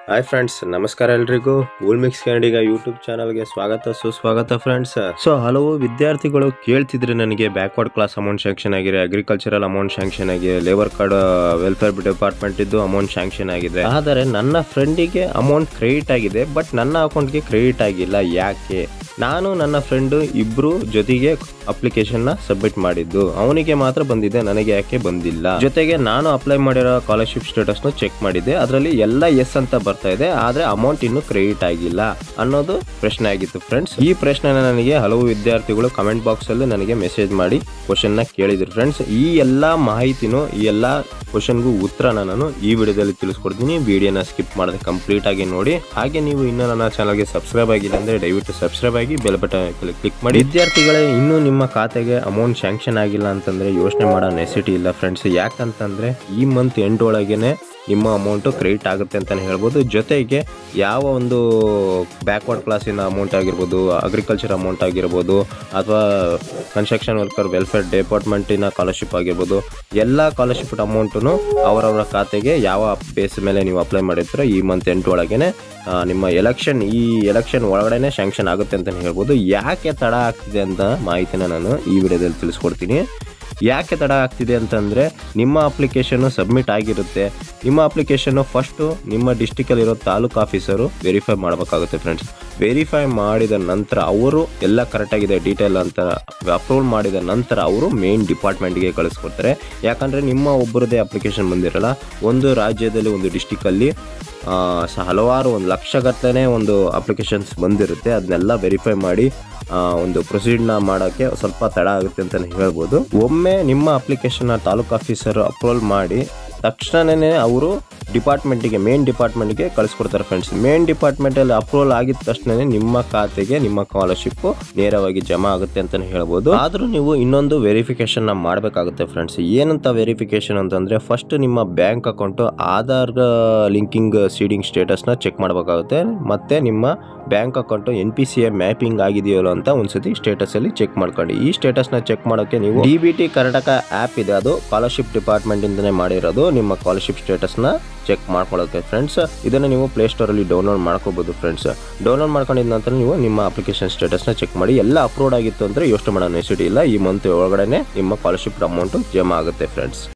hi friends ನಮಸ್ಕಾರ ಎಲ್ರಿಗೂ ಗೂಲ್ mix ಕನ್ನಡಿಗ YouTube ಚಾನಲ್ಗೆ ಸ್ವಾಗತ ಸುಸ್ವಾಗತ ಫ್ರೆಂಡ್ಸ್ ಸೊ ಹಲವು ವಿದ್ಯಾರ್ಥಿಗಳು ಕೇಳ್ತಿದ್ರೆ ನನಗೆ ಬ್ಯಾಕ್ವರ್ಡ್ ಕ್ಲಾಸ್ ಅಮೌಂಟ್ ಶಾಂಕ್ಷನ್ ಆಗಿದೆ ಅಗ್ರಿಕಲ್ಚರಲ್ ಅಮೌಂಟ್ ಶಾಂಕ್ಷನ್ ಆಗಿದೆ ಲೇಬರ್ ಕಾರ್ಡ್ ವೆಲ್ಫೇರ್ ಡಿಪಾರ್ಟ್ಮೆಂಟ್ ಇದ್ದು ಅಮೌಂಟ್ ಶಾಂಕ್ಷನ್ ಆಗಿದೆ ಆದರೆ ನನ್ನ ಫ್ರೆಂಡಿಗೆ ಅಮೌಂಟ್ ಕ್ರೆಡಿಟ್ ಆಗಿದೆ ಬಟ್ ನನ್ನ ಅಕೌಂಟ್ಗೆ ಕ್ರೆಡಿಟ್ ಆಗಿಲ್ಲ ಯಾಕೆ ನಾನು ನನ್ನ ಫ್ರೆಂಡು ಇಬ್ರು ಜೊತೆಗೆ ಅಪ್ಲಿಕೇಶನ್ ನ ಸಬ್ಮಿಟ್ ಮಾಡಿದ್ದು ಅವನಿಗೆ ಮಾತ್ರ ಬಂದಿದೆ ನನಗೆ ಯಾಕೆ ಬಂದಿಲ್ಲ ಜೊತೆಗೆ ನಾನು ಅಪ್ಲೈ ಮಾಡಿರೋ ಸ್ಕಾಲರ್ಶಿಪ್ ಸ್ಟೇಟಸ್ ನ ಚೆಕ್ ಮಾಡಿದ್ದೆ ಅದರಲ್ಲಿ ಎಲ್ಲ ಎಸ್ ಅಂತ ಬರ್ತಾ ಇದೆ ಆದ್ರೆ ಅಮೌಂಟ್ ಇನ್ನು ಕ್ರೆಡಿಟ್ ಆಗಿಲ್ಲ ಅನ್ನೋದು ಪ್ರಶ್ನೆ ಆಗಿತ್ತು ಫ್ರೆಂಡ್ಸ್ ಈ ಪ್ರಶ್ನೆನ ನನಗೆ ಹಲವು ವಿದ್ಯಾರ್ಥಿಗಳು ಕಮೆಂಟ್ ಬಾಕ್ಸ್ ಅಲ್ಲಿ ನನಗೆ ಮೆಸೇಜ್ ಮಾಡಿ ಕ್ವಶನ್ ನ ಕೇಳಿದ್ರು ಫ್ರೆಂಡ್ಸ್ ಈ ಎಲ್ಲಾ ಮಾಹಿತಿನೂ ಈ ಎಲ್ಲಾ ಕ್ವಶನ್ಗೂ ಉತ್ತರನ ನಾನು ಈ ವಿಡಿಯೋದಲ್ಲಿ ತಿಳಿಸ್ಕೊಡ್ತೀನಿ ವಿಡಿಯೋನ ಸ್ಕಿಪ್ ಮಾಡದೆ ಕಂಪ್ಲೀಟ್ ಆಗಿ ನೋಡಿ ಹಾಗೆ ನೀವು ಇನ್ನೂ ನನ್ನ ಚಾನಲ್ಗೆ ಸಬ್ಸ್ಕ್ರೈಬ್ ಆಗಿಲ್ಲ ಅಂದ್ರೆ ದಯವಿಟ್ಟು ಸಬ್ಸ್ಕ್ರೈಬ್ ಆಗಿ ಬೆಲ್ ಬಟನ್ ಕ್ಲಿಕ್ ಮಾಡಿ ವಿದ್ಯಾರ್ಥಿಗಳೇ ಇನ್ನೂ ನಿಮ್ಮ ಖಾತೆಗೆ ಅಮೌಂಟ್ ಶಾಂಕ್ಷನ್ ಆಗಿಲ್ಲ ಅಂತಂದ್ರೆ ಯೋಚನೆ ಮಾಡೋ ನೆಸಿಟಿ ಇಲ್ಲ ಫ್ರೆಂಡ್ಸ್ ಯಾಕಂತಂದ್ರೆ ಈ ಮಂತ್ ಎಂಡ್ ಒಳಗೇನೆ ನಿಮ್ಮ ಅಮೌಂಟು ಕ್ರೆಡಿಟ್ ಆಗುತ್ತೆ ಅಂತಲೇ ಹೇಳ್ಬೋದು ಜೊತೆಗೆ ಯಾವ ಒಂದು ಬ್ಯಾಕ್ವರ್ಡ್ ಕ್ಲಾಸಿನ ಅಮೌಂಟ್ ಆಗಿರ್ಬೋದು ಅಗ್ರಿಕಲ್ಚರ್ ಅಮೌಂಟ್ ಆಗಿರ್ಬೋದು ಅಥವಾ ಕನ್ಸ್ಟ್ರಕ್ಷನ್ ವರ್ಕರ್ ವೆಲ್ಫೇರ್ ಡಿಪಾರ್ಟ್ಮೆಂಟಿನ ಸ್ಕಾಲರ್ಶಿಪ್ ಆಗಿರ್ಬೋದು ಎಲ್ಲ ಸ್ಕಾಲರ್ಶಿಪ್ ಅಮೌಂಟು ಅವರವರ ಖಾತೆಗೆ ಯಾವ ಬೇಸ್ ಮೇಲೆ ನೀವು ಅಪ್ಲೈ ಮಾಡಿರ್ತೀರೋ ಈ ಮಂತ್ ಎಂಟು ಒಳಗೇನೆ ಆ, ನಿಮ್ಮ ಎಲೆಕ್ಷನ್ ಈ ಎಲೆಕ್ಷನ್ ಒಳಗಡೆನೆ ಶಾಂಕ್ಷನ್ ಆಗುತ್ತೆ ಅಂತಲೇ ಹೇಳ್ಬೋದು ಯಾಕೆ ತಡ ಆಗ್ತಿದೆ ಅಂತ ಮಾಹಿತಿನ ನಾನು ಈ ವಿಡಿಯೋದಲ್ಲಿ ತಿಳಿಸ್ಕೊಡ್ತೀನಿ ಯಾಕೆ ತಡ ಆಗ್ತಿದೆ ಅಂತಂದರೆ ನಿಮ್ಮ ಅಪ್ಲಿಕೇಶನ್ನು ಸಬ್ಮಿಟ್ ಆಗಿರುತ್ತೆ ನಿಮ್ಮ ಅಪ್ಲಿಕೇಶನ್ನು ಫಸ್ಟು ನಿಮ್ಮ ಡಿಸ್ಟಿಕಲ್ಲಿರೋ ತಾಲೂಕು ಆಫೀಸರು ವೆರಿಫೈ ಮಾಡಬೇಕಾಗುತ್ತೆ ಫ್ರೆಂಡ್ಸ್ ವೆರಿಫೈ ಮಾಡಿದ ನಂತರ ಅವರು ಎಲ್ಲ ಕರೆಕ್ಟಾಗಿದೆ ಡೀಟೇಲ್ ಅಂತ ಅಪ್ರೂವ್ ಮಾಡಿದ ನಂತರ ಅವರು ಮೇನ್ ಡಿಪಾರ್ಟ್ಮೆಂಟ್ಗೆ ಕಳಿಸ್ಕೊಡ್ತಾರೆ ಯಾಕಂದರೆ ನಿಮ್ಮ ಒಬ್ಬರದೇ ಅಪ್ಲಿಕೇಶನ್ ಬಂದಿರಲ್ಲ ಒಂದು ರಾಜ್ಯದಲ್ಲಿ ಒಂದು ಡಿಸ್ಟಿಕಲ್ಲಿ ಆ, ಸ ಹಲವಾರು ಒಂದು ಲಕ್ಷಗಟ್ಟಲೆ ಒಂದು ಅಪ್ಲಿಕೇಶನ್ಸ್ ಬಂದಿರುತ್ತೆ ಅದನ್ನೆಲ್ಲ ವೆರಿಫೈ ಮಾಡಿ ಆ, ಒಂದು ಪ್ರೊಸೀಡ್ನ ಮಾಡೋಕ್ಕೆ ಸ್ವಲ್ಪ ತಡ ಆಗುತ್ತೆ ಅಂತಲೇ ಹೇಳ್ಬೋದು ಒಮ್ಮೆ ನಿಮ್ಮ ಅಪ್ಲಿಕೇಶನ್ನ ತಾಲೂಕು ಆಫೀಸರ್ ಅಪ್ರೂವಲ್ ಮಾಡಿ ತಕ್ಷಣನೇ ಅವರು ಡಿಪಾರ್ಟ್ಮೆಂಟಿಗೆ ಮೇನ್ ಡಿಪಾರ್ಟ್ಮೆಂಟ್ಗೆ ಕಳಿಸ್ಕೊಡ್ತಾರೆ ಫ್ರೆಂಡ್ಸ್ ಮೇನ್ ಡಿಪಾರ್ಟ್ಮೆಂಟಲ್ಲಿ ಅಪ್ರೂವಲ್ ಆಗಿದ ತಕ್ಷಣ ನಿಮ್ಮ ಖಾತೆಗೆ ನಿಮ್ಮ ಸ್ಕಾಲರ್ಶಿಪ್ ನೇರವಾಗಿ ಜಮಾ ಆಗುತ್ತೆ ಅಂತಲೇ ಹೇಳ್ಬೋದು ಆದರೂ ನೀವು ಇನ್ನೊಂದು ವೆರಿಫಿಕೇಶನ್ನ ಮಾಡಬೇಕಾಗುತ್ತೆ ಫ್ರೆಂಡ್ಸ್ ಏನಂತ ವೆರಿಫಿಕೇಶನ್ ಅಂತಂದರೆ ಫಸ್ಟ್ ನಿಮ್ಮ bank account Aadhaar linking seeding ಸ್ಟೇಟಸ್ನ ಚೆಕ್ ಮಾಡಬೇಕಾಗುತ್ತೆ ಮತ್ತು ನಿಮ್ಮ bank account N P C A mapping ಆಗಿದೆಯಲ್ಲ ಅಂತ ಒಂದ್ಸತಿ ಸ್ಟೇಟಸಲ್ಲಿ ಚೆಕ್ ಮಾಡ್ಕೊಂಡು ಈ ಸ್ಟೇಟಸ್ನ ಚೆಕ್ ಮಾಡೋಕ್ಕೆ ನೀವು D B T Karnataka app ಇದೆ ಅದು ಸ್ಕಾಲರ್ಶಿಪ್ ಡಿಪಾರ್ಟ್ಮೆಂಟಿಂದನೇ ಮಾಡಿರೋದು ನಿಮ್ಮ ಸ್ಕಾಲರ್ಶಿಪ್ ಸ್ಟೇಟಸ್ನ ಚೆಕ್ ಮಾಡ್ಕೊಳ್ಳೋಕೆ ಫ್ರೆಂಡ್ಸ್ ಇದನ್ನು ನೀವು ಪ್ಲೇಸ್ಟೋರಲ್ಲಿ ಡೌನ್ಲೋಡ್ ಮಾಡ್ಕೋಬೋದು ಫ್ರೆಂಡ್ಸ್ ಡೌನ್ಲೋಡ್ ಮಾಡ್ಕೊಂಡಿದ ನಂತರ ನೀವು ನಿಮ್ಮ ಅಪ್ಲಿಕೇಶನ್ ಸ್ಟೇಟಸ್ನ ಚೆಕ್ ಮಾಡಿ ಎಲ್ಲ ಅಪ್ಲೋಡ್ ಆಗಿತ್ತು ಅಂದರೆ ಯೋಚನೆ ಮಾಡೋ ನೆಸಿಟಿ ಇಲ್ಲ ಈ ಮಂತ್ ಒಳಗಡೆ ನಿಮ್ಮ ಸ್ಕಾಲರ್ಶಿಪ್ ಅಮೌಂಟು ಜಮಾ ಆಗುತ್ತೆ ಫ್ರೆಂಡ್ಸ್